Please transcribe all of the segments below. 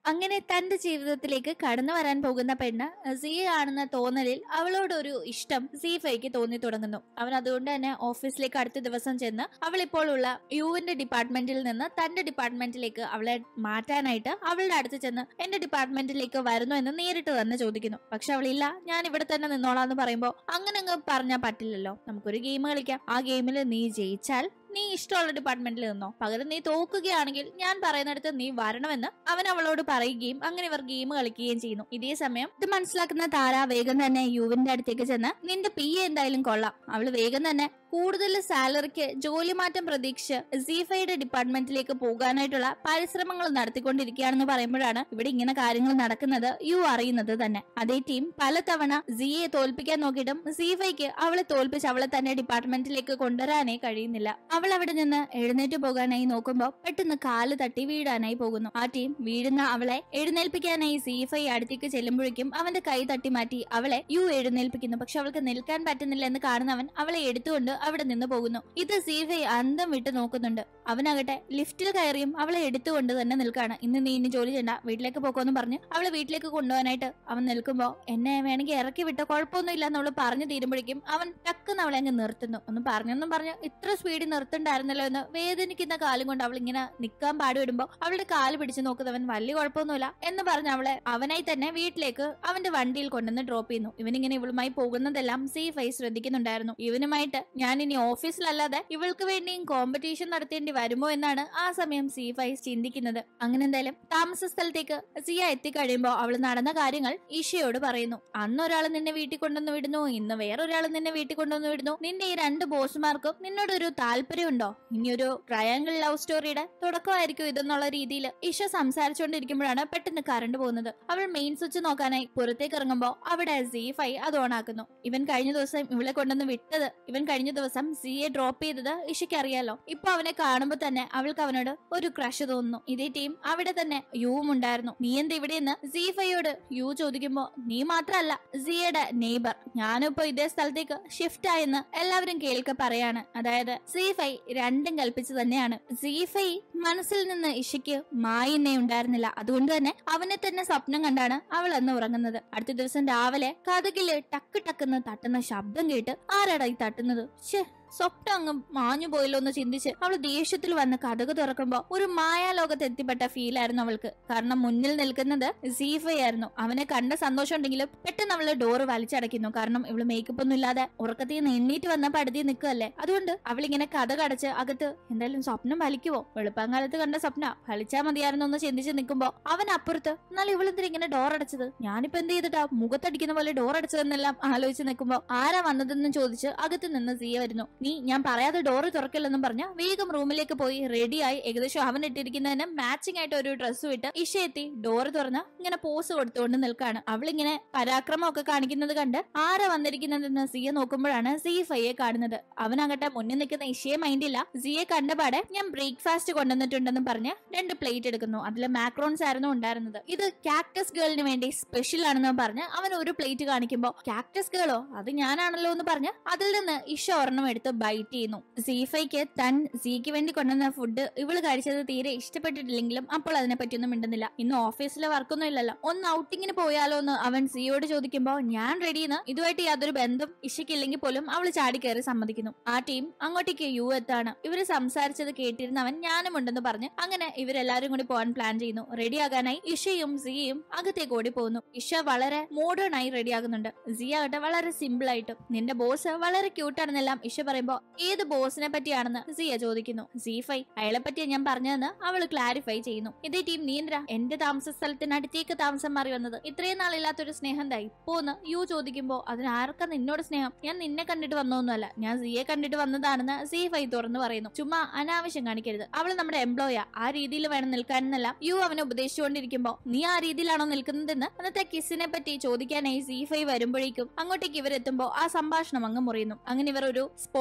അങ്ങനെ തന്റെ ജീവിതത്തിലേക്ക് കടന്നു വരാൻ പോകുന്ന പെണ്ണ് സിയെ ആണെന്ന തോന്നലിൽ അവളോടൊരു ഇഷ്ടം സീഫയ്ക്ക് തോന്നി തുടങ്ങുന്നു അവൻ അതുകൊണ്ട് തന്നെ ഓഫീസിലേക്ക് അടുത്ത ദിവസം ചെന്ന് അവൾ ഇപ്പോൾ ഉള്ള യുവിന്റെ ഡിപ്പാർട്ട്മെന്റിൽ നിന്ന് തന്റെ ഡിപ്പാർട്ട്മെന്റിലേക്ക് അവളെ മാറ്റാനായിട്ട് അവളുടെ അടുത്ത് ചെന്ന് എന്റെ ഡിപ്പാർട്ട്മെന്റിലേക്ക് വരുന്നു എന്ന് നേരിട്ട് തന്നെ ചോദിക്കുന്നു പക്ഷെ അവളില്ല ഞാൻ ഇവിടെ തന്നെ നിന്നോളാന്ന് പറയുമ്പോൾ അങ്ങനെ അങ്ങ് പറഞ്ഞാൽ പറ്റില്ലല്ലോ നമുക്കൊരു ഗെയിം കളിക്കാം ആ ഗെയിമിൽ നീ ജയിച്ചാൽ നീ ഇഷ്ടമുള്ള ഡിപ്പാർട്ട്മെന്റിൽ നിന്നോ പകരം നീ തോക്കുകയാണെങ്കിൽ ഞാൻ പറയുന്നിടത്ത് നീ വരണമെന്ന് അവൻ അവളോട് പറയുകയും അങ്ങനെ ഇവർ ഗെയിം കളിക്കുകയും ചെയ്യുന്നു ഇതേ സമയം ഇത് മനസ്സിലാക്കുന്ന താര വേഗം തന്നെ യുവിന്റെ അടുത്തേക്ക് ചെന്ന് നിന്റെ പി എ എന്തായാലും കൊള്ളാം അവള് വേഗം തന്നെ കൂടുതൽ സാലറിക്ക് ജോലി മാറ്റം പ്രതീക്ഷിച്ച് സീഫയുടെ ഡിപ്പാർട്ട്മെന്റിലേക്ക് പോകാനായിട്ടുള്ള പരിശ്രമങ്ങൾ നടത്തിക്കൊണ്ടിരിക്കുകയാണെന്ന് പറയുമ്പോഴാണ് ഇവിടെ ഇങ്ങനെ കാര്യങ്ങൾ നടക്കുന്നത് യു അറിയുന്നത് തന്നെ അതേ ടീം പലതവണ സിയെ തോൽപ്പിക്കാൻ നോക്കിയിട്ടും സീഫയ്ക്ക് അവളെ തോൽപ്പിച്ച് അവളെ തന്നെ ഡിപ്പാർട്ട്മെന്റിലേക്ക് കൊണ്ടുവരാനേ കഴിയുന്നില്ല അവൾ അവിടെ നിന്ന് എഴുന്നേറ്റ് പോകാനായി നോക്കുമ്പോൾ പെട്ടെന്ന് കാല് തട്ടി വീഴാനായി പോകുന്നു ആ ടീം വീഴുന്ന അവളെ എഴുന്നേൽപ്പിക്കാനായി സീഫൈ അടുത്തേക്ക് ചെല്ലുമ്പോഴേക്കും അവന്റെ കൈ തട്ടി മാറ്റി അവളെ യു എഴുന്നേൽപ്പിക്കുന്നു പക്ഷെ അവൾക്ക് നിൽക്കാൻ പറ്റുന്നില്ല എന്ന് കാണുന്നവൻ അവളെ എടുത്തുകൊണ്ട് അവിടെ നിന്ന് പോകുന്നു ഇത് സീഫൈ അന്തം വിട്ട് നോക്കുന്നുണ്ട് അവനാകട്ടെ ലിഫ്റ്റിൽ കയറിയും അവളെ എടുത്തുകൊണ്ട് തന്നെ നിൽക്കാണ് ഇന്ന് നീ ഇനി ജോലി ചെയ്യണ്ട വീട്ടിലേക്ക് പോക്കോന്ന് പറഞ്ഞ് അവളെ വീട്ടിലേക്ക് കൊണ്ടുപോകാനായിട്ട് അവൻ നിൽക്കുമ്പോ എന്നെ വേണമെങ്കിൽ ഇറക്കി വിട്ടോ കുഴപ്പമൊന്നും ഇല്ല എന്നവള് പറഞ്ഞു തീരുമ്പോഴേക്കും അവൻ ടക്കുന്ന് അവളെ അങ്ങ് നിർത്തുന്നു ഒന്ന് പറഞ്ഞൊന്നും പറഞ്ഞ് ഇത്ര സ്പീഡിൽ നിർത്തണ്ടായിരുന്നല്ലോ എന്ന് വേദനിക്കുന്ന കാലം കൊണ്ട് അവൾ ഇങ്ങനെ നിൽക്കാൻ പാടുവിടുമ്പോ അവളുടെ കാല് പിടിച്ചു നോക്കുന്നവൻ വലിയ കുഴപ്പമൊന്നുമില്ല എന്ന് പറഞ്ഞ് അവളെ അവനായി തന്നെ വീട്ടിലേക്ക് അവന്റെ വണ്ടിയിൽ കൊണ്ടുവന്ന് ഡ്രോപ്പ് ചെയ്യുന്നു ഇവനിങ്ങനെ ഇവളുമായി പോകുന്നതെല്ലാം സേഫായി ശ്രദ്ധിക്കുന്നുണ്ടായിരുന്നു ഇവനുമായിട്ട് ഞാൻ ഇനി ഓഫീസിലല്ലാതെ ഇവൾക്ക് വേണ്ടിയും കോമ്പറ്റീഷൻ നടത്തേണ്ടി വരുമോ എന്നാണ് ആ സമയം സീഫായി ചിന്തിക്കുന്നത് അങ്ങനെ എന്തായാലും താമസ സ്ഥലത്തേക്ക് സിയ എത്തിക്കഴിയുമ്പോ അവൾ നടന്ന കാര്യങ്ങൾ ഈശയോട് പറയുന്നു അന്ന് ഒരാൾ നിന്നെ വീട്ടിൽ കൊണ്ടുവന്ന് വിടുന്നു ഇന്ന് വേറൊരാൾ നിന്നെ വീട്ടിൽ കൊണ്ടുവന്ന് വിടുന്നു നിന്റെ ഈ രണ്ട് ബോസുമാർക്കും നിന്നോടൊരു താല്പര്യമുണ്ടോ ഇനിയൊരു ട്രയാങ്കിൾ ലവ് സ്റ്റോറിയുടെ തുടക്കമായിരിക്കും ഇതെന്നുള്ള രീതിയിൽ ഈശ സംസാരിച്ചുകൊണ്ടിരിക്കുമ്പോഴാണ് പെട്ടെന്ന് കറണ്ട് പോകുന്നത് അവൾ മെയിൻ സ്വിച്ച് നോക്കാനായി പുറത്തേക്ക് ഇറങ്ങുമ്പോ അവിടെ സീഫൈ അത് ഓൺ ആക്കുന്നു ഇവൻ കഴിഞ്ഞ ദിവസം ഇവളെ കൊണ്ടുവന്ന് വിട്ടത് ഇവൻ കഴിഞ്ഞ ദിവസം സിയെ ഡ്രോപ്പ് ചെയ്തത് ഇഷയ്ക്ക് അറിയാലോ ഇപ്പൊ അവനെ കാണുമ്പോ തന്നെ അവൾക്ക് അവനോട് ഒരു ക്രഷ് തോന്നുന്നു ഇതേ ടീം അവിടെ തന്നെ യുവും ഉണ്ടായിരുന്നു നീ എന്താ ഇവിടെ നിന്ന് സീഫയോട് യു ചോദിക്കുമ്പോ നീ മാത്രല്ല സിയുടെ നെയ്ബർ ഞാനും ഇപ്പൊ ഇതേ സ്ഥലത്തേക്ക് ഷിഫ്റ്റ് ആയെന്ന് എല്ലാവരും കേൾക്കെ പറയാണ് അതായത് സീഫൈ രണ്ടും കൽപ്പിച്ചു തന്നെയാണ് സീഫൈ മനസ്സിൽ നിന്ന് ഇഷയ്ക്ക് മായിന്നേ ഉണ്ടായിരുന്നില്ല അതുകൊണ്ട് തന്നെ അവനെ തന്നെ സ്വപ്നം കണ്ടാണ് അവൾ അന്ന് ഉറങ്ങുന്നത് അടുത്ത ദിവസം രാവിലെ കഥകില് ടക്ക് ടക്കെന്ന് തട്ടുന്ന ശബ്ദം കേട്ട് ആരാടാ ഈ തട്ടുന്നത് ഷേ സ്വപ്നം അങ്ങ് മാഞ്ഞു പോയല്ലോ എന്ന് ചിന്തിച്ച് അവൾ ദേഷ്യത്തിൽ വന്ന് കഥക് തുറക്കുമ്പോ ഒരു മായാലോകത്ത് എത്തിപ്പെട്ട ഫീൽ ആയിരുന്നു അവൾക്ക് കാരണം മുന്നിൽ നിൽക്കുന്നത് സീഫൈ ആയിരുന്നു അവനെ കണ്ട സന്തോഷം ഉണ്ടെങ്കിലും പെട്ടെന്ന് അവള് ഡോറ് വലിച്ചടയ്ക്കുന്നു കാരണം ഇവള് മേക്കപ്പ് ഒന്നും ഇല്ലാതെ ഉറക്കത്തിൽ നിന്ന് എണ്ണീറ്റ് വന്ന പടുതി നിൽക്കുകയല്ലേ അതുകൊണ്ട് അവളിങ്ങനെ കഥ കടച്ച് അകത്ത് എന്തായാലും സ്വപ്നം വലിക്കുവോ വെളുപ്പാങ്കാലത്ത് കണ്ട സ്വപ്ന വലിച്ചാ മതിയായിരുന്നു എന്ന് ചിന്തിച്ച് നിൽക്കുമ്പോ അവൻ അപ്പുറത്ത് എന്നാൽ ഇവളെന്തിനാ ഇങ്ങനെ ഡോർ അടച്ചത് ഞാനിപ്പോ എന്ത് ചെയ്തിട്ടാ മുഖത്തടിക്കുന്ന പോലെ ഡോർ അടച്ചതെന്നെല്ലാം ആലോചിച്ച് നിൽക്കുമ്പോ ആരാ വന്നതെന്ന് ചോദിച്ച് അകത്ത് നിന്ന് സിയ വരുന്നു നീ ഞാൻ പറയാതെ ഡോറ് തുറക്കില്ലെന്നും പറഞ്ഞ വേഗം റൂമിലേക്ക് പോയി റെഡിയായി ഏകദേശം അവൻ ഇട്ടിരിക്കുന്നതിന് മാച്ചിങ് ആയിട്ട് ഒരു ഡ്രസ്സും ഇട്ട് ഇഷ എത്തി ഡോറ് തുറന്ന് ഇങ്ങനെ പോസ് കൊടുത്തുകൊണ്ട് നിൽക്കാണ് അവളിങ്ങനെ പരാക്രമം ഒക്കെ കാണിക്കുന്നത് കണ്ട് ആരാ വന്നിരിക്കുന്നതെന്ന് സിയെ നോക്കുമ്പോഴാണ് സീഫയെ കാണുന്നത് അവനകട്ടെ മുന്നിൽ നിൽക്കുന്ന ഇഷയെ മൈൻഡില്ല സിയെ കണ്ടപാടെ ഞാൻ ബ്രേക്ക്ഫാസ്റ്റ് കൊണ്ടുവന്നിട്ടുണ്ടെന്നും പറഞ്ഞ് രണ്ട് പ്ലേറ്റ് എടുക്കുന്നു അതിൽ മാക്രോൺസ് ആയിരുന്നു ഉണ്ടായിരുന്നത് ഇത് കാക്ടസ് ഗേളിന് വേണ്ടി സ്പെഷ്യൽ ആണെന്ന് പറഞ്ഞ് അവൻ ഒരു പ്ലേറ്റ് കാണിക്കുമ്പോൾ കാക്ടസ് ഗേളോ അത് ഞാനാണല്ലോ എന്ന് പറഞ്ഞ് അതിൽ നിന്ന് ഇഷ ഒരെണ്ണം എടുത്ത് ബൈറ്റ് ചെയ്യുന്നു സീഫയ്ക്ക് തൻ സീക്ക് വേണ്ടി കൊണ്ടുവന്ന ഫുഡ് ഇവള് കഴിച്ചത് തീരെ ഇഷ്ടപ്പെട്ടിട്ടില്ലെങ്കിലും അപ്പോൾ അതിനെ പറ്റിയൊന്നും മിണ്ടുന്നില്ല ഇന്ന് ഓഫീസിലെ വർക്കൊന്നും ഇല്ലല്ലോ ഒന്ന് ഔട്ടിങ്ങിന് പോയാലോ എന്ന് അവൻ സിയോട് ചോദിക്കുമ്പോൾ ഞാൻ റെഡിന്ന് ഇതുമായിട്ട് യാതൊരു ബന്ധം ഇഷയ്ക്കില്ലെങ്കിൽ പോലും അവള് ചാടി കയറി സമ്മതിക്കുന്നു ആ ടീം അങ്ങോട്ടേക്ക് യു എത്താണ് ഇവര് സംസാരിച്ചത് കേട്ടിരുന്നവൻ ഞാനും ഉണ്ടെന്ന് പറഞ്ഞ് അങ്ങനെ ഇവരെല്ലാരും കൂടി പോകാൻ പ്ലാൻ ചെയ്യുന്നു റെഡിയാകാനായി ഇഷയും സിയയും അകത്തേക്ക് ഓടി പോകുന്നു ഇഷ വളരെ മോഡേൺ ആയി റെഡിയാകുന്നുണ്ട് സിയ ആകട്ടെ വളരെ സിമ്പിൾ ആയിട്ടും നിന്റെ ബോസ് വളരെ ക്യൂട്ടാണെന്നെല്ലാം ഇഷ പറയുമ്പോ ഏത് ബോസിനെ പറ്റിയാണെന്ന് സിയ ചോദിക്കുന്നു സീഫൈ അയാളെ പറ്റിയാ ഞാൻ പറഞ്ഞതെന്ന് അവള് ക്ലാരിഫൈ ചെയ്യുന്നു ഇതേ ടീം നീന്ദ്ര എന്റെ താമസ സ്ഥലത്തിനടുത്തേക്ക് താമസം മാറി വന്നത് ഇത്രയും നാളില്ലാത്തൊരു സ്നേഹം ദാ ഇപ്പോന്ന് യു ചോദിക്കുമ്പോ അതിന് ആർക്കാ നിന്നോട് സ്നേഹം ഞാൻ നിന്നെ കണ്ടിട്ട് വന്നൊന്നുമല്ല ഞാൻ സിയെ കണ്ടിട്ട് വന്നതാണെന്ന് സീഫൈ തുറന്നു പറയുന്നു ചുമ്മാ അനാവശ്യം കാണിക്കരുത് അവള് നമ്മുടെ എംപ്ലോയാ ആ രീതിയിൽ വേണം നിൽക്കാനെന്നെല്ലാം യു അവനെ ഉപദേശിച്ചുകൊണ്ടിരിക്കുമ്പോ നീ ആ രീതിയിലാണോ നിൽക്കുന്നതെന്ന് അന്നത്തെ കിസിനെ പറ്റി ചോദിക്കാനായി സീഫൈ വരുമ്പോഴേക്കും അങ്ങോട്ടേക്ക് ഇവരെത്തുമ്പോ ആ സംഭാഷണം അങ്ങ് മുറിയുന്നു അങ്ങനെ ഇവർ ഒരു സ്പോട്ട്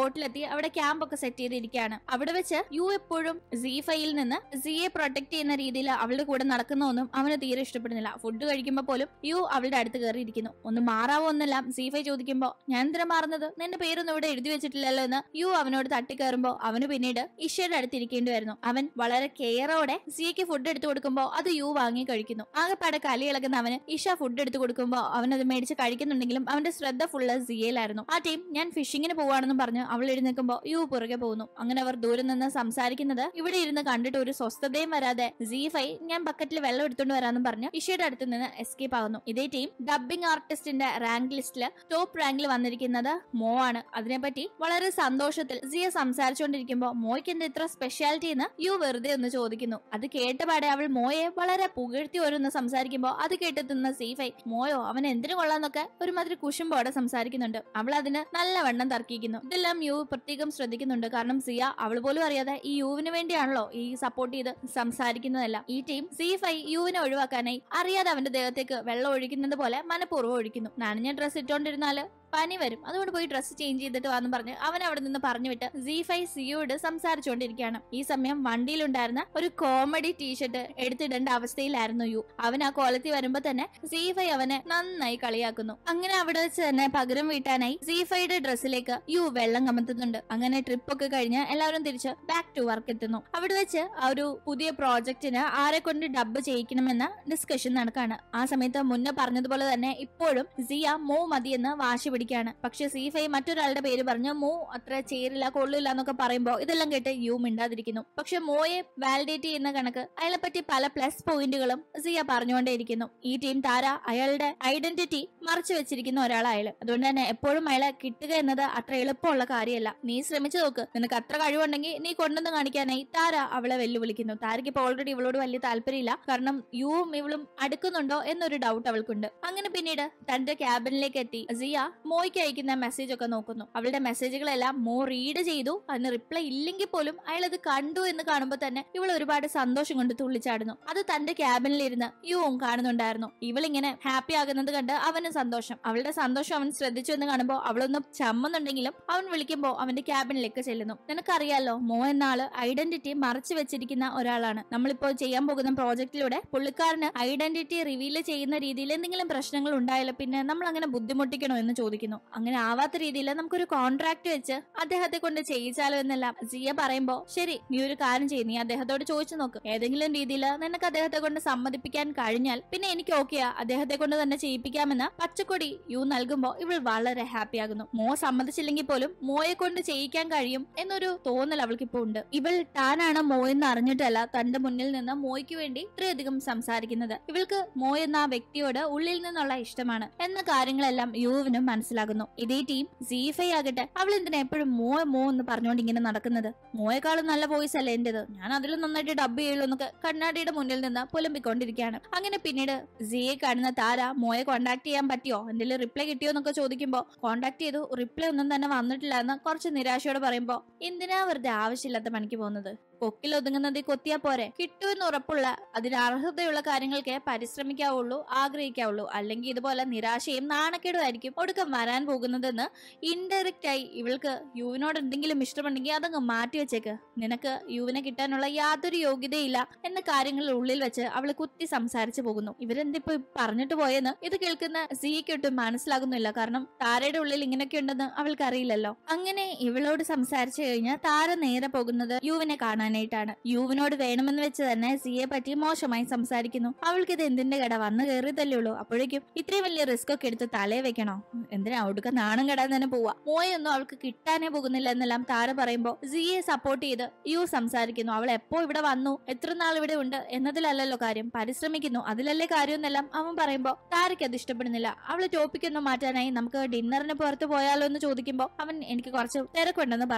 സ്പോട്ടിലെത്തി അവിടെ ക്യാമ്പ് ഒക്കെ സെറ്റ് ചെയ്തിരിക്കുകയാണ് അവിടെ വെച്ച് യു എപ്പോഴും സീഫയിൽ നിന്ന് സിയെ പ്രൊട്ടക്ട് ചെയ്യുന്ന രീതിയിൽ അവളുടെ കൂടെ നടക്കുന്നതൊന്നും അവന് തീരെ ഇഷ്ടപ്പെടുന്നില്ല ഫുഡ് കഴിക്കുമ്പോൾ പോലും യു അവളുടെ അടുത്ത് കയറിയിരിക്കുന്നു ഒന്ന് മാറാവോ എന്നെല്ലാം സീഫൈ ചോദിക്കുമ്പോൾ ഞാൻ എന്തിനാ മാറുന്നത് നിന്റെ പേരൊന്നും ഇവിടെ എഴുതി വെച്ചിട്ടില്ലല്ലോ എന്ന് യു അവനോട് തട്ടിക്കയറുമ്പോൾ അവന് പിന്നീട് ഇഷയുടെ അടുത്ത് ഇരിക്കേണ്ടി വരുന്നു അവൻ വളരെ കെയറോടെ സിയയ്ക്ക് ഫുഡ് എടുത്തു കൊടുക്കുമ്പോൾ അത് യു വാങ്ങി കഴിക്കുന്നു ആകെപ്പാടെ കലി ഇളകുന്ന അവന് ഇഷ ഫുഡ് എടുത്തു കൊടുക്കുമ്പോൾ അവനത് മേടിച്ച് കഴിക്കുന്നുണ്ടെങ്കിലും അവന്റെ ശ്രദ്ധ ഫുള്ള് സിയയിലായിരുന്നു ആ ടീം ഞാൻ ഫിഷിങ്ങിന് പോവാണെന്നും പറഞ്ഞ് അവൾ എഴുന്നേൽക്കുമ്പോൾ യു പുറകെ പോകുന്നു അങ്ങനെ അവർ ദൂരെ നിന്ന് സംസാരിക്കുന്നത് ഇവിടെ ഇരുന്ന് കണ്ടിട്ട് ഒരു സ്വസ്ഥതയും വരാതെ സീഫൈ ഞാൻ ബക്കറ്റിൽ വെള്ളം എടുത്തുകൊണ്ട് വരാമെന്നും പറഞ്ഞ് ഇഷയുടെ അടുത്ത് നിന്ന് എസ്കേപ്പ് ആകുന്നു ഇതേ ടീം ഡബിംഗ് ആർട്ടിസ്റ്റിന്റെ റാങ്ക് ലിസ്റ്റില് ടോപ്പ് റാങ്കിൽ വന്നിരിക്കുന്നത് മോ ആണ് അതിനെപ്പറ്റി വളരെ സന്തോഷത്തിൽ സിയ സംസാരിച്ചുകൊണ്ടിരിക്കുമ്പോൾ മോയ്ക്ക് എന്താ ഇത്ര സ്പെഷ്യാലിറ്റി എന്ന് യു വെറുതെ ഒന്ന് ചോദിക്കുന്നു അത് കേട്ടപാടെ അവൾ മോയെ വളരെ പുകഴ്ത്തി ഓരോന്ന് സംസാരിക്കുമ്പോൾ അത് കേട്ടെത്തുന്ന സീഫൈ മോയോ അവൻ എന്തിനു കൊള്ളാന്നൊക്കെ ഒരുമാതിരി കുശുമ്പോടെ സംസാരിക്കുന്നുണ്ട് അവൾ അതിന് നല്ലവണ്ണം തർക്കിക്കുന്നു ഇതെല്ലാം യു പ്രത്യേകം ശ്രദ്ധിക്കുന്നുണ്ട് കാരണം സിയ അവൾ പോലും അറിയാതെ ഈ യുവിന് വേണ്ടിയാണല്ലോ ഈ സപ്പോർട്ട് ചെയ്ത് സംസാരിക്കുന്നതെല്ലാം ഈ ടീം സീഫൈ യുവിനെ ഒഴിവാക്കാനായി അറിയാതെ അവന്റെ ദേഹത്തേക്ക് വെള്ളം ഒഴിക്കുന്നത് പോലെ മനഃപൂർവ്വം ഒഴിക്കുന്നു നനഞ്ഞ ഡ്രസ് ഇട്ടോണ്ടിരുന്നാല് പനി വരും അതുകൊണ്ട് പോയി ഡ്രസ്സ് ചേഞ്ച് ചെയ്തിട്ട് വന്ന് പറഞ്ഞ് അവൻ അവിടെ നിന്ന് പറഞ്ഞു വിട്ട് സീഫൈ സിയോട് സംസാരിച്ചുകൊണ്ടിരിക്കുകയാണ് ഈ സമയം വണ്ടിയിലുണ്ടായിരുന്ന ഒരു കോമഡി ടീഷർട്ട് എടുത്തിടേണ്ട അവസ്ഥയിലായിരുന്നു യു അവൻ ആ കോലത്തിൽ വരുമ്പോ തന്നെ സീഫൈ അവനെ നന്നായി കളിയാക്കുന്നു അങ്ങനെ അവിടെ വെച്ച് തന്നെ പകരം വീട്ടാനായി സീഫൈയുടെ ഡ്രസ്സിലേക്ക് യു വെള്ളം കമത്തുന്നുണ്ട് അങ്ങനെ ട്രിപ്പ് ഒക്കെ കഴിഞ്ഞ് എല്ലാവരും തിരിച്ച് ബാക്ക് ടു വർക്ക് എത്തുന്നു അവിടെ വെച്ച് ആ ഒരു പുതിയ പ്രോജക്റ്റിന് ആരെ കൊണ്ട് ഡബ് ചെയ്യിക്കണമെന്ന ഡിസ്കഷൻ നടക്കാണ് ആ സമയത്ത് മുന്നേ പറഞ്ഞതുപോലെ തന്നെ ഇപ്പോഴും സിയ മോ മതിയെന്ന് വാശി പിടിക്കാണ് പക്ഷെ സീഫൈ മറ്റൊരാളുടെ പേര് പറഞ്ഞ് മോ അത്ര ചേരില്ല കൊള്ളില്ല എന്നൊക്കെ പറയുമ്പോൾ ഇതെല്ലാം കേട്ട് യു മിണ്ടാതിരിക്കുന്നു പക്ഷെ മോയെ വാലിഡേറ്റ് ചെയ്യുന്ന കണക്ക് അയാളെ പറ്റി പല പ്ലസ് പോയിന്റുകളും സിയ പറഞ്ഞുകൊണ്ടേയിരിക്കുന്നു ഈ ടീം താര അയാളുടെ ഐഡന്റിറ്റി മറച്ചു വെച്ചിരിക്കുന്ന ഒരാളായാല് അതുകൊണ്ട് തന്നെ എപ്പോഴും അയാളെ കിട്ടുക എന്നത് അത്ര എളുപ്പമുള്ള കാര്യമല്ല നീ ശ്രമിച്ചു നോക്ക് നിനക്ക് അത്ര കഴിവുണ്ടെങ്കിൽ നീ കൊണ്ടുവന്ന് കാണിക്കാനായി താര അവളെ വെല്ലുവിളിക്കുന്നു താരയ്ക്ക് ഇപ്പോൾ ഓൾറെഡി ഇവളോട് വലിയ താല്പര്യമില്ല കാരണം യുവും ഇവളും അടുക്കുന്നുണ്ടോ എന്നൊരു ഡൗട്ട് അവൾക്കുണ്ട് അങ്ങനെ പിന്നീട് തന്റെ ക്യാബിനിലേക്ക് എത്തി സിയ മോയ്ക്ക് അയക്കുന്ന മെസ്സേജ് ഒക്കെ നോക്കുന്നു അവളുടെ മെസ്സേജുകളെല്ലാം മോ റീഡ് ചെയ്തു അതിന് റിപ്ലൈ ഇല്ലെങ്കിൽ പോലും അയാൾ അത് കണ്ടു എന്ന് കാണുമ്പോൾ തന്നെ ഇവൾ ഒരുപാട് സന്തോഷം കൊണ്ട് തുള്ളിച്ചാടുന്നു അത് തന്റെ ക്യാബിനിലിരുന്ന് യുവും കാണുന്നുണ്ടായിരുന്നു ഇവളിങ്ങനെ ഹാപ്പി ആകുന്നത് കണ്ട് അവന് സന്തോഷം അവളുടെ സന്തോഷം അവൻ ശ്രദ്ധിച്ചു എന്ന് കാണുമ്പോൾ അവളൊന്ന് ചമ്മുന്നുണ്ടെങ്കിലും അവൻ വിളിക്കുമ്പോൾ അവന്റെ ക്യാബിനിലേക്ക് ചെല്ലുന്നു നിനക്കറിയാലോ മോ എന്ന ആള് ഐഡന്റിറ്റി മറച്ചു വെച്ചിരിക്കുന്ന ഒരാളാണ് നമ്മളിപ്പോ ചെയ്യാൻ പോകുന്ന പ്രോജക്റ്റിലൂടെ പുള്ളിക്കാരന് ഐഡന്റിറ്റി റിവീൽ ചെയ്യുന്ന രീതിയിൽ എന്തെങ്കിലും പ്രശ്നങ്ങൾ ഉണ്ടായാലോ പിന്നെ നമ്മൾ അങ്ങനെ ബുദ്ധിമുട്ടിക്കണോ എന്ന് ചോദിക്കുന്നു അങ്ങനെ ആവാത്ത രീതിയിൽ നമുക്കൊരു കോൺട്രാക്ട് വെച്ച് അദ്ദേഹത്തെ കൊണ്ട് ചെയ്യിച്ചാലോ എന്നെല്ലാം സിയ പറയുമ്പോ ശരി നീ ഒരു കാര്യം ചെയ്യും നീ അദ്ദേഹത്തോട് ചോദിച്ചു നോക്ക് ഏതെങ്കിലും രീതിയിൽ നിനക്ക് അദ്ദേഹത്തെ കൊണ്ട് സമ്മതിപ്പിക്കാൻ കഴിഞ്ഞാൽ പിന്നെ എനിക്ക് ഓക്കെയാ അദ്ദേഹത്തെ കൊണ്ട് തന്നെ ചെയ്യിപ്പിക്കാമെന്ന് പച്ചക്കൊടി യു നൽകുമ്പോ ഇവൾ വളരെ ഹാപ്പി ആകുന്നു മോ സമ്മതിച്ചില്ലെങ്കിൽ പോലും മോയെ കൊണ്ട് ചെയ്യിക്കാൻ കഴിയും എന്നൊരു തോന്നൽ അവൾക്ക് ഇപ്പോൾ ഉണ്ട് ഇവൾ താനാണ് മോ എന്ന് അറിഞ്ഞിട്ടല്ല തന്റെ മുന്നിൽ നിന്ന് മോയ്ക്ക് വേണ്ടി ഇത്രയധികം സംസാരിക്കുന്നത് ഇവൾക്ക് മോ എന്ന ആ വ്യക്തിയോട് ഉള്ളിൽ നിന്നുള്ള ഇഷ്ടമാണ് എന്ന കാര്യങ്ങളെല്ലാം യുവിനും മനസ്സിലാകുന്നു ഇതേ ടീം സീഫൈ ആകട്ടെ അവൾ എന്തിനാ എപ്പോഴും മോ മോ എന്ന് പറഞ്ഞുകൊണ്ട് ഇങ്ങനെ നടക്കുന്നത് മോയെക്കാളും നല്ല വോയിസ് അല്ലേ എന്റേത് ഞാൻ അതിലും നന്നായിട്ട് ഡബ് ചെയ്യുള്ളൂ എന്നൊക്കെ കണ്ണാടിയുടെ മുന്നിൽ നിന്ന് പുലമ്പിക്കൊണ്ടിരിക്കുകയാണ് അങ്ങനെ പിന്നീട് സിയെ കാണുന്ന താര മോയെ കോണ്ടാക്ട് ചെയ്യാൻ പറ്റിയോ എന്തെങ്കിലും റിപ്ലൈ കിട്ടിയോ എന്നൊക്കെ ചോദിക്കുമ്പോൾ കോണ്ടാക്ട് ചെയ്തു റിപ്ലൈ ഒന്നും തന്നെ വന്നിട്ടില്ല എന്ന് കുറച്ച് നിരാശയോടെ പറയുമ്പോൾ എന്തിനാ വെറുതെ ആവശ്യമില്ലാത്ത പണിക്ക് പോകുന്നത് കൊക്കിൽ ഒതുങ്ങുന്നത് കൊത്തിയാ പോരെ കിട്ടുമെന്ന് ഉറപ്പുള്ള അതിന് അർഹതയുള്ള കാര്യങ്ങൾക്ക് പരിശ്രമിക്കാവുള്ളൂ ആഗ്രഹിക്കാവുള്ളൂ അല്ലെങ്കിൽ ഇതുപോലെ നിരാശയും നാണക്കേടുമായിരിക്കും ഒടുക്കം വരാൻ പോകുന്നതെന്ന് ഇൻഡയറക്റ്റ് ആയി ഇവൾക്ക് യുവിനോട് എന്തെങ്കിലും ഇഷ്ടമുണ്ടെങ്കിൽ അതങ്ങ് മാറ്റി വെച്ചേക്ക് നിനക്ക് യുവിനെ കിട്ടാനുള്ള യാതൊരു യോഗ്യതയില്ല എന്ന കാര്യങ്ങൾ ഉള്ളിൽ വെച്ച് അവള് കുത്തി സംസാരിച്ചു പോകുന്നു ഇവരെന്തിപ്പോ പറഞ്ഞിട്ട് പോയെന്ന് ഇത് കേൾക്കുന്ന സിയൊട്ടും മനസ്സിലാകുന്നില്ല കാരണം താരയുടെ ഉള്ളിൽ ഇങ്ങനെയൊക്കെ ഉണ്ടെന്ന് അവൾക്ക് അറിയില്ലല്ലോ അങ്ങനെ ഇവളോട് സംസാരിച്ചു കഴിഞ്ഞാൽ താര നേരെ പോകുന്നത് യുവിനെ കാണാനായിട്ടാണ് യുവിനോട് വേണമെന്ന് വെച്ച് തന്നെ സിയെ പറ്റി മോശമായി സംസാരിക്കുന്നു അവൾക്ക് ഇത് എന്തിന്റെ കട വന്നു കയറിയതല്ലേ ഉള്ളൂ അപ്പോഴേക്കും ഇത്രയും വലിയ റിസ്ക് ഒക്കെ എടുത്ത് തലേ വെക്കണോ എന്തിനാ ഒടുക്ക നാണം കെടാൻ തന്നെ പോവാ മോയൊന്നും അവൾക്ക് കിട്ടാനേ പോകുന്നില്ല എന്നെല്ലാം താര പറയുമ്പോ സിയെ സപ്പോർട്ട് ചെയ്ത് യു സംസാരിക്കുന്നു അവൾ എപ്പോ ഇവിടെ വന്നു എത്ര നാൾ ഇവിടെ ഉണ്ട് എന്നതിലല്ലല്ലോ കാര്യം പരിശ്രമിക്കുന്നു അതിലല്ലേ കാര്യം എന്നെല്ലാം അവൻ പറയുമ്പോ താരയ്ക്ക് അത് ഇഷ്ടപ്പെടുന്നില്ല അവള് ടോപ്പിക് ഒന്ന് മാറ്റാനായി നമുക്ക് ഡിന്നറിന് പുറത്ത് പോയാലോ എന്ന് ചോദിക്കുമ്പോ അവൻ എനിക്ക് കുറച്ച് തിരക്കുണ്ടെന്ന് പറയുന്നു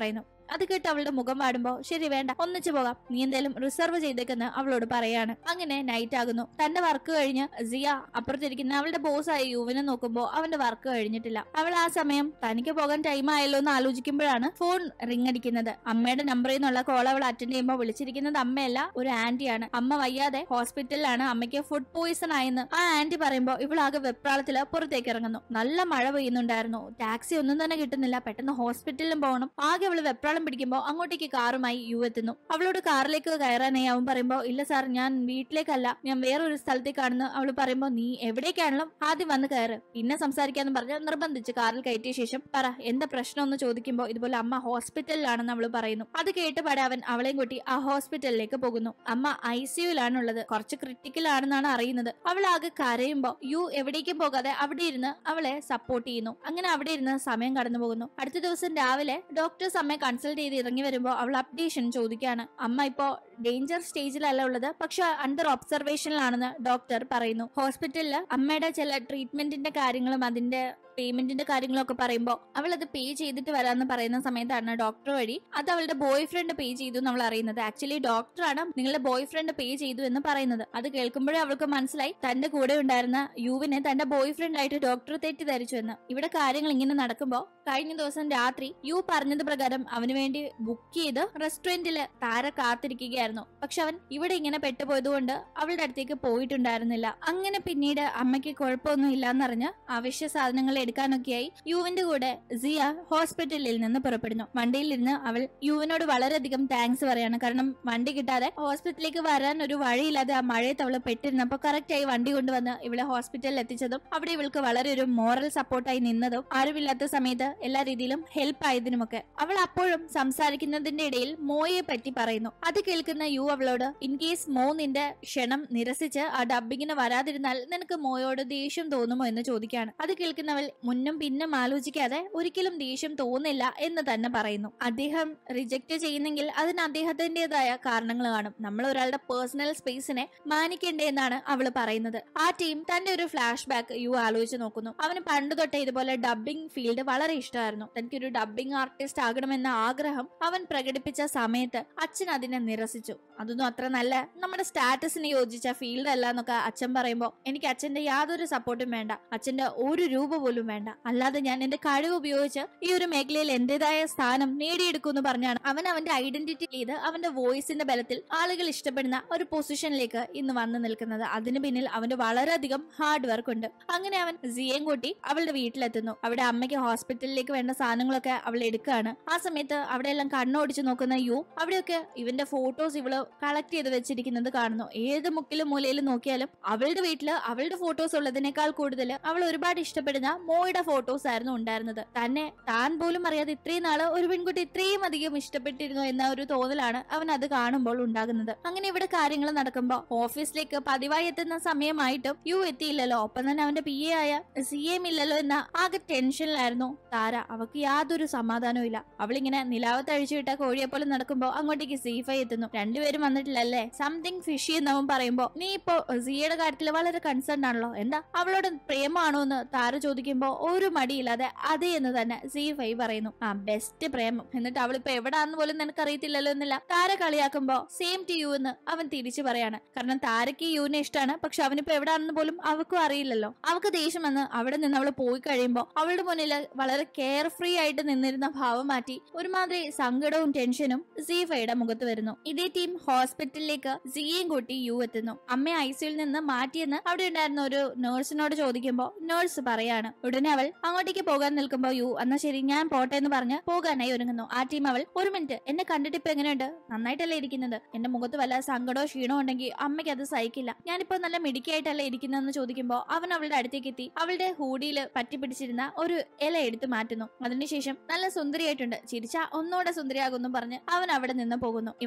അത് കേട്ട് അവളുടെ മുഖം വാടുമ്പോ ശരി വേണ്ട ഒന്നിച്ചു പോകാം നീ എന്തായാലും റിസർവ് ചെയ്തേക്കെന്ന് അവളോട് പറയാണ് അങ്ങനെ നൈറ്റ് ആകുന്നു തന്റെ വർക്ക് കഴിഞ്ഞ് സിയ അപ്പുറത്തിരിക്കുന്ന അവളുടെ ബോസായ യുവിനെ നോക്കുമ്പോ അവന്റെ വർക്ക് കഴിഞ്ഞിട്ടില്ല അവൾ ആ സമയം തനിക്ക് പോകാൻ ടൈം ആയല്ലോ എന്ന് ആലോചിക്കുമ്പോഴാണ് ഫോൺ റിംഗ് അടിക്കുന്നത് അമ്മയുടെ നമ്പറിൽ നിന്നുള്ള കോൾ അവൾ അറ്റൻഡ് ചെയ്യുമ്പോൾ വിളിച്ചിരിക്കുന്നത് അമ്മയല്ല ഒരു ആന്റിയാണ് അമ്മ വയ്യാതെ ഹോസ്പിറ്റലിലാണ് അമ്മയ്ക്ക് ഫുഡ് പോയിസൺ ആയെന്ന് ആ ആന്റി പറയുമ്പോൾ ഇവളാകെ വെപ്രാളത്തില് പുറത്തേക്ക് ഇറങ്ങുന്നു നല്ല മഴ പെയ്യുന്നുണ്ടായിരുന്നു ടാക്സി ഒന്നും തന്നെ കിട്ടുന്നില്ല പെട്ടെന്ന് ഹോസ്പിറ്റലിലും പോകണം ആകെ അവള് വെപ്രാളം പിടിക്കുമ്പോൾ അങ്ങോട്ടേക്ക് കാറുമായി യു എത്തുന്നു അവളോട് കാറിലേക്ക് കയറാനായി അവൻ പറയുമ്പോൾ ഇല്ല സാർ ഞാൻ വീട്ടിലേക്കല്ല ഞാൻ വേറൊരു സ്ഥലത്തേക്കാണെന്ന് അവള് പറയുമ്പോൾ നീ എവിടേക്കാണല്ലോ ആദ്യം വന്ന് കയറ് പിന്നെ സംസാരിക്കാന്ന് പറഞ്ഞ് നിർബന്ധിച്ച് കാറിൽ കയറ്റിയ ശേഷം പറ എന്താ പ്രശ്നം എന്ന് ചോദിക്കുമ്പോൾ ഇതുപോലെ അമ്മ ഹോസ്പിറ്റലിലാണെന്ന് അവള് പറയുന്നു അത് കേട്ടപാടെ അവൻ അവളെയും കൂട്ടി ആ ഹോസ്പിറ്റലിലേക്ക് പോകുന്നു അമ്മ ഐ സിയുലാണുള്ളത് കുറച്ച് ക്രിട്ടിക്കൽ ആണെന്നാണ് അറിയുന്നത് അവൾ ആകെ കരയുമ്പോ യു എവിടേക്കും പോകാതെ അവിടെ ഇരുന്ന് അവളെ സപ്പോർട്ട് ചെയ്യുന്നു അങ്ങനെ അവിടെ ഇരുന്ന് സമയം കടന്നു പോകുന്നു അടുത്ത ദിവസം രാവിലെ ഡോക്ടേഴ്സ് അമ്മയെ കൺസൾട്ട് ചെയ്ത് ഇറങ്ങി വരുമ്പോൾ അവൾ അപ്ഡേഷൻ ചോദിക്കുകയാണ് അമ്മ ഇപ്പോ ഡേഞ്ചർ സ്റ്റേജിലല്ല ഉള്ളത് പക്ഷെ അണ്ടർ ഒബ്സർവേഷനിലാണെന്ന് ഡോക്ടർ പറയുന്നു ഹോസ്പിറ്റലിൽ അമ്മയുടെ ചില ട്രീറ്റ്മെന്റിന്റെ കാര്യങ്ങളും അതിന്റെ പേയ്മെന്റിന്റെ കാര്യങ്ങളൊക്കെ പറയുമ്പോൾ അവൾ അത് പേ ചെയ്തിട്ട് വരാന്ന് പറയുന്ന സമയത്താണ് ഡോക്ടർ വഴി അത് അവളുടെ ബോയ് ഫ്രണ്ട് പേ ചെയ്തു നമ്മൾ അറിയുന്നത് ആക്ച്വലി ഡോക്ടറാണ് നിങ്ങളുടെ ബോയ് ഫ്രണ്ട് പേ ചെയ്തു എന്ന് പറയുന്നത് അത് കേൾക്കുമ്പോഴേ അവൾക്ക് മനസ്സിലായി തന്റെ കൂടെ ഉണ്ടായിരുന്ന യുവിനെ തന്റെ ബോയ് ഫ്രണ്ട് ആയിട്ട് ഡോക്ടർ തെറ്റിദ്ധരിച്ചു എന്ന് ഇവിടെ കാര്യങ്ങൾ ഇങ്ങനെ നടക്കുമ്പോൾ കഴിഞ്ഞ ദിവസം രാത്രി യു പറഞ്ഞത് പ്രകാരം അവന് വേണ്ടി ബുക്ക് ചെയ്ത് റെസ്റ്റോറന്റിൽ താര കാത്തിരിക്കുകയായിരുന്നു പക്ഷെ അവൻ ഇവിടെ ഇങ്ങനെ പെട്ടുപോയതുകൊണ്ട് അവളുടെ അടുത്തേക്ക് പോയിട്ടുണ്ടായിരുന്നില്ല അങ്ങനെ പിന്നീട് അമ്മയ്ക്ക് കുഴപ്പമൊന്നും ഇല്ലാന്നറിഞ്ഞ് അവശ്യ സാധനങ്ങൾ എടുക്കാനൊക്കെയായി യുവിന്റെ കൂടെ സിയ ഹോസ്പിറ്റലിൽ നിന്ന് പുറപ്പെടുന്നു വണ്ടിയിലിരുന്ന് അവൾ യുവിനോട് വളരെയധികം താങ്ക്സ് പറയാണ് കാരണം വണ്ടി കിട്ടാതെ ഹോസ്പിറ്റലിലേക്ക് വരാൻ ഒരു വഴിയില്ലാതെ ആ മഴയത്ത് അവള് പെട്ടിരുന്നപ്പോൾ കറക്റ്റ് ആയി വണ്ടി കൊണ്ടുവന്ന് ഇവളെ ഹോസ്പിറ്റലിൽ എത്തിച്ചതും അവിടെ ഇവൾക്ക് വളരെ ഒരു മോറൽ സപ്പോർട്ടായി നിന്നതും ആരുമില്ലാത്ത സമയത്ത് എല്ലാ രീതിയിലും ഹെൽപ്പ് ആയതിനുമൊക്കെ അവൾ അപ്പോഴും സംസാരിക്കുന്നതിന്റെ ഇടയിൽ മോയെ പറ്റി പറയുന്നു അത് കേൾക്കുന്ന യു അവളോട് ഇൻ കേസ് മോ നിന്റെ ക്ഷണം നിരസിച്ച് ആ ഡബിങ്ങിന് വരാതിരുന്നാൽ നിനക്ക് മോയോട് ദേഷ്യം തോന്നുമോ എന്ന് ചോദിക്കാണ് അത് കേൾക്കുന്നവൾ മുന്നും പിന്നും ആലോചിക്കാതെ ഒരിക്കലും ദേഷ്യം തോന്നില്ല എന്ന് തന്നെ പറയുന്നു അദ്ദേഹം റിജക്ട് ചെയ്യുന്നെങ്കിൽ അതിന് അദ്ദേഹത്തിന്റേതായ കാരണങ്ങൾ കാണും നമ്മൾ ഒരാളുടെ പേഴ്സണൽ സ്പേസിനെ മാനിക്കണ്ടേ എന്നാണ് അവൾ പറയുന്നത് ആ ടീം തന്റെ ഒരു ഫ്ലാഷ് ബാക്ക് യു ആലോചിച്ച് നോക്കുന്നു അവന് പണ്ട് തൊട്ടേ ഇതുപോലെ ഡബിംഗ് ഫീൽഡ് വളരെ ഇഷ്ടമായിരുന്നു തനിക്കൊരു ഡബിംഗ് ആർട്ടിസ്റ്റ് ആകണമെന്ന ആഗ്രഹം അവൻ പ്രകടിപ്പിച്ച സമയത്ത് അച്ഛൻ അതിനെ നിരസിച്ചു അതൊന്നും അത്ര നല്ല നമ്മുടെ സ്റ്റാറ്റസിന് യോജിച്ച ഫീൽഡ് അല്ല എന്നൊക്കെ അച്ഛൻ പറയുമ്പോൾ എനിക്ക് അച്ഛന്റെ യാതൊരു സപ്പോർട്ടും വേണ്ട അച്ഛന്റെ ഒരു രൂപ പോലും വേണ്ട അല്ലാതെ ഞാൻ എന്റെ കഴിവ് ഉപയോഗിച്ച് ഈ ഒരു മേഖലയിൽ എന്റേതായ സ്ഥാനം നേടിയെടുക്കുമെന്ന് പറഞ്ഞാണ് അവൻ അവന്റെ ഐഡന്റിറ്റി ചെയ്ത് അവന്റെ വോയിസിന്റെ ബലത്തിൽ ആളുകൾ ഇഷ്ടപ്പെടുന്ന ഒരു പൊസിഷനിലേക്ക് ഇന്ന് വന്നു നിൽക്കുന്നത് അതിന് പിന്നിൽ അവന്റെ വളരെയധികം ഹാർഡ് വർക്ക് ഉണ്ട് അങ്ങനെ അവൻ സിയം കൂട്ടി അവളുടെ വീട്ടിലെത്തുന്നു അവിടെ അമ്മയ്ക്ക് ഹോസ്പിറ്റലിലേക്ക് വേണ്ട സാധനങ്ങളൊക്കെ അവൾ എടുക്കുകയാണ് ആ സമയത്ത് അവിടെ എല്ലാം കണ്ണോടിച്ച് നോക്കുന്ന യു അവിടെയൊക്കെ ഇവന്റെ ഫോട്ടോസ് ഇവള് കളക്ട് ചെയ്ത് വെച്ചിരിക്കുന്നത് കാണുന്നു ഏത് മുക്കിലും മൂലയിലും നോക്കിയാലും അവളുടെ വീട്ടില് അവളുടെ ഫോട്ടോസ് ഉള്ളതിനേക്കാൾ കൂടുതൽ അവൾ ഒരുപാട് ഇഷ്ടപ്പെടുന്ന മോയുടെ ഫോട്ടോസ് ആയിരുന്നു ഉണ്ടായിരുന്നത് തന്നെ താൻ പോലും അറിയാതെ ഇത്രയും നാള് ഒരു പെൺകുട്ടി ഇത്രയും അധികം ഇഷ്ടപ്പെട്ടിരുന്നു എന്ന ഒരു തോന്നലാണ് അവൻ അത് കാണുമ്പോൾ ഉണ്ടാകുന്നത് അങ്ങനെ ഇവിടെ കാര്യങ്ങൾ നടക്കുമ്പോൾ ഓഫീസിലേക്ക് പതിവായി എത്തുന്ന സമയമായിട്ടും യു എത്തിയില്ലല്ലോ ഒപ്പം തന്നെ അവന്റെ പി എ ആയ സി എം ഇല്ലല്ലോ എന്ന ആകെ ടെൻഷനിലായിരുന്നു താര അവക്ക് യാതൊരു സമാധാനവും ഇല്ല അവളിങ്ങനെ നിലാവത്ത് അഴിച്ചുവിട്ട കോഴിയെ പോലെ നടക്കുമ്പോൾ അങ്ങോട്ടേക്ക് സീഫൈ എത്തുന്നു രണ്ടുപേരും വന്നിട്ടില്ലല്ലേ സംതിങ് ഫിഷി എന്ന് അവൻ പറയുമ്പോ നീ ഇപ്പോ സിയുടെ കാര്യത്തിൽ വളരെ കൺസേൺ ആണല്ലോ എന്താ അവളോട് പ്രേമാണോ എന്ന് താര ചോദിക്കുമ്പോ ഒരു മടിയില്ലാതെ അതേ എന്ന് തന്നെ സീഫൈ പറയുന്നു ആ ബെസ്റ്റ് പ്രേമം എന്നിട്ട് അവളിപ്പോ എവിടാന്ന് പോലും നിനക്ക് അറിയത്തില്ലല്ലോ എന്നില്ല താര കളിയാക്കുമ്പോ സെയിം ടു യു എന്ന് അവൻ തിരിച്ചു പറയാണ് കാരണം താരക്ക് യുവിനെ ഇഷ്ടമാണ് പക്ഷെ അവനിപ്പോ എവിടാണെന്ന് പോലും അവൾക്കും അറിയില്ലല്ലോ അവൾക്ക് ദേഷ്യം വന്ന് അവിടെ നിന്ന് അവൾ പോയി കഴിയുമ്പോ അവളുടെ മുന്നിൽ വളരെ കെയർ ഫ്രീ ആയിട്ട് നിന്നിരുന്ന ഭാവം മാറ്റി ഒരുമാതിരി സങ്കടവും ടെൻഷനും സീഫയുടെ മുഖത്ത് വരുന്നു ഇതേ ടീം ഹോസ്പിറ്റലിലേക്ക് സിയെയും കൂട്ടി യു എത്തുന്നു അമ്മയെ ഐസിയുൽ നിന്ന് മാറ്റിയെന്ന് അവിടെ ഉണ്ടായിരുന്ന ഒരു നേഴ്സിനോട് ചോദിക്കുമ്പോ നേഴ്സ് പറയാണ് ഉടനെ അവൾ അങ്ങോട്ടേക്ക് പോകാൻ നിൽക്കുമ്പോ യു എന്നാ ശരി ഞാൻ പോട്ടെ എന്ന് പറഞ്ഞ് പോകാനായി ഒരുങ്ങുന്നു ആ ടീം അവൾ ഒരു മിനിറ്റ് എന്നെ കണ്ടിട്ട് ഇപ്പൊ എങ്ങനെയുണ്ട് നന്നായിട്ടല്ലേ ഇരിക്കുന്നത് എന്റെ മുഖത്ത് വല്ല സങ്കടമോ ക്ഷീണോ ഉണ്ടെങ്കിൽ അമ്മയ്ക്ക് അത് സഹിക്കില്ല ഞാനിപ്പോ നല്ല മിടുക്കിയായിട്ടല്ലേ ഇരിക്കുന്നതെന്ന് ചോദിക്കുമ്പോ അവൻ അവളുടെ അടുത്തേക്ക് എത്തി അവളുടെ ഹൂഡിയിൽ പറ്റി പിടിച്ചിരുന്ന ഒരു ഇല എടുത്ത് മാറ്റുന്നു അതിനുശേഷം നല്ല സുന്ദരിയായിട്ടുണ്ട് ചിരിച്ച ഒന്നുകൂടെ സുന്ദരിയാകുന്നു പറഞ്ഞ് അവൻ അവിടെ നിന്ന് പോകുന്നു ഇവൻ തന്റെ അടുത്ത്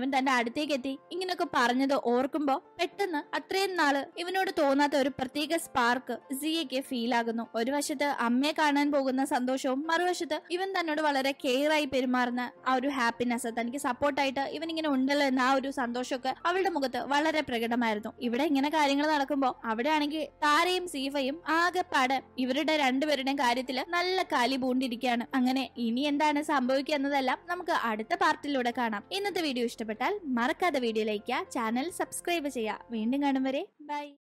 അടുത്തേക്ക് എത്തി ഇങ്ങനൊക്കെ പറഞ്ഞത് ഓർക്കുമ്പോ പെട്ടെന്ന് അത്രയും നാള് ഇവനോട് തോന്നാത്ത ഒരു പ്രത്യേക സ്പാർക്ക് സിയയ്ക്ക് ഫീൽ ആകുന്നു ഒരു വശത്ത് അമ്മയെ കാണാൻ പോകുന്ന സന്തോഷവും മറുവശത്ത് ഇവൻ തന്നോട് വളരെ കെയർ ആയി പെരുമാറുന്ന ആ ഒരു ഹാപ്പിനെസ് തനിക്ക് സപ്പോർട്ടായിട്ട് ഇവൻ ഇങ്ങനെ ഉണ്ടല്ലോ എന്ന ആ ഒരു സന്തോഷമൊക്കെ അവളുടെ മുഖത്ത് വളരെ പ്രകടമായിരുന്നു ഇവിടെ ഇങ്ങനെ കാര്യങ്ങൾ നടക്കുമ്പോ അവിടെ ആണെങ്കിൽ താരയും സീഫയും ആകെപ്പാടെ ഇവരുടെ രണ്ടുപേരുടെയും കാര്യത്തിൽ നല്ല കാലി പൂണ്ടിരിക്കുകയാണ് അങ്ങനെ ഇനി എന്താണ് സംഭവിക്കുക എന്നതെല്ലാം നമുക്ക് അടുത്ത പാർട്ടിലൂടെ കാണാം ഇന്നത്തെ വീഡിയോ ഇഷ്ടപ്പെട്ടാൽ മറക്കാതെ വീഡിയോ ലൈക്ക് ചെയ്യുക ചാനൽ സബ്സ്ക്രൈബ് ചെയ്യുക വീണ്ടും കാണും വരെ ബൈ